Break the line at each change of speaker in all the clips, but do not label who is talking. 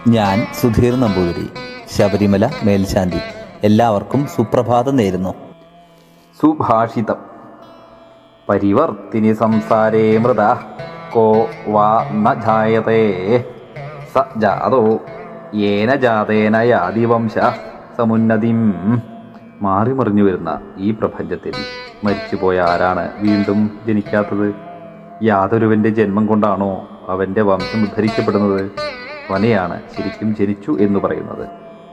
ഞാൻ സുധീർ നമ്പൂതിരി ശബരിമല മേൽശാന്തി എല്ലാവർക്കും സുപ്രഭാതം നേരുന്നു സുഭാഷിതം പരിവർത്തിനി സംസാരേ മൃത കോ വാ ന ജായതേ സ ജാതോ യേന ജാതേന യാതിവംശ സമുന്നതിം മാറി മറിഞ്ഞു വരുന്ന ഈ പ്രപഞ്ചത്തിൽ മരിച്ചുപോയ ആരാണ് വീണ്ടും ജനിക്കാത്തത് യാതൊരുവന്റെ ജന്മം കൊണ്ടാണോ അവന്റെ വംശം ഉദ്ധരിക്കപ്പെടുന്നത് അവനെയാണ് ശരിക്കും ജനിച്ചു എന്ന് പറയുന്നത്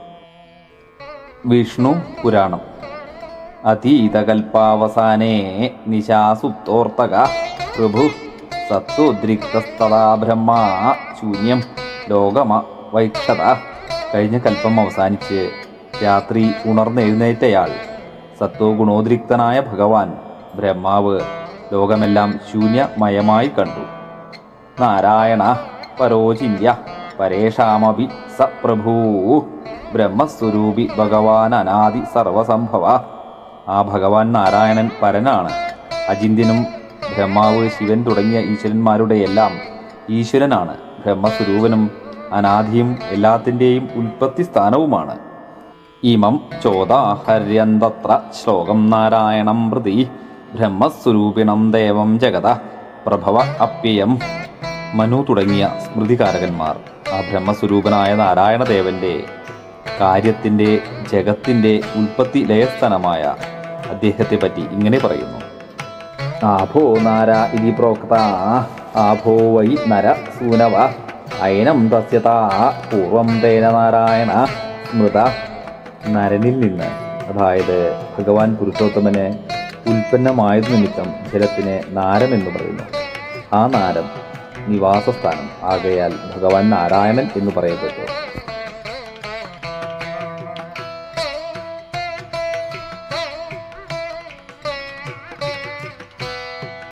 വിഷ്ണു പുരാണം അതീതകൽപ്പാവസാനേ നിശാസുപ്തോർത്തക പ്രഭു സത്വോദ്രിക്തസ്തദാ ബ്രഹ്മ ശൂന്യം ലോകമ വൈക്ഷത കഴിഞ്ഞ കൽപ്പം അവസാനിച്ച് രാത്രി ഉണർന്നെഴുന്നേറ്റയാൾ സത്വഗുണോദ്രിക്തനായ ഭഗവാൻ ബ്രഹ്മാവ് ലോകമെല്ലാം ശൂന്യമയമായി കണ്ടു നാരായണ പരോചിന്യ പരേഷാമപി സ പ്രഭൂ ബ്രഹ്മസ്വരൂപി ഭഗവാൻ അനാദി സർവസംഭവ ആ ഭഗവാൻ നാരായണൻ പരനാണ് അചിന്യനും ബ്രഹ്മാവ് ശിവൻ തുടങ്ങിയ ഈശ്വരന്മാരുടെ എല്ലാം ഈശ്വരനാണ് ബ്രഹ്മസ്വരൂപനും അനാദിയും എല്ലാത്തിൻ്റെയും ഉൽപ്പത്തി സ്ഥാനവുമാണ് ഇമം ചോദാഹര്യന്തത്ര ശ്ലോകം നാരായണം പ്രതി ബ്രഹ്മസ്വരൂപിണം ദേവം ജഗത പ്രഭവ അപ്യയം മനു തുടങ്ങിയ സ്മൃതികാരകന്മാർ ആ ബ്രഹ്മസ്വരൂപനായ നാരായണദേവന്റെ കാര്യത്തിൻ്റെ ജഗത്തിൻ്റെ ഉൽപ്പത്തി ലയസ്ഥാനമായ അദ്ദേഹത്തെ പറ്റി ഇങ്ങനെ പറയുന്നു ആഭോ നാര ഇതി പ്രോക്ത ആഭോ വൈ നര സൂനവ അയനം തസ്യതാ പൂർവം തേന നാരായണ സ്മൃത നരനിൽ നിന്ന് അതായത് ഭഗവാൻ പുരുഷോത്തമന് ഉൽപ്പന്നമായത് നിമിത്തം ജലത്തിന് നാരം എന്ന് പറയുന്നു ആ നാരം നിവാസസ്ഥാനം ആകയാൽ ഭഗവാൻ നാരായണൻ എന്ന് പറയപ്പെട്ടു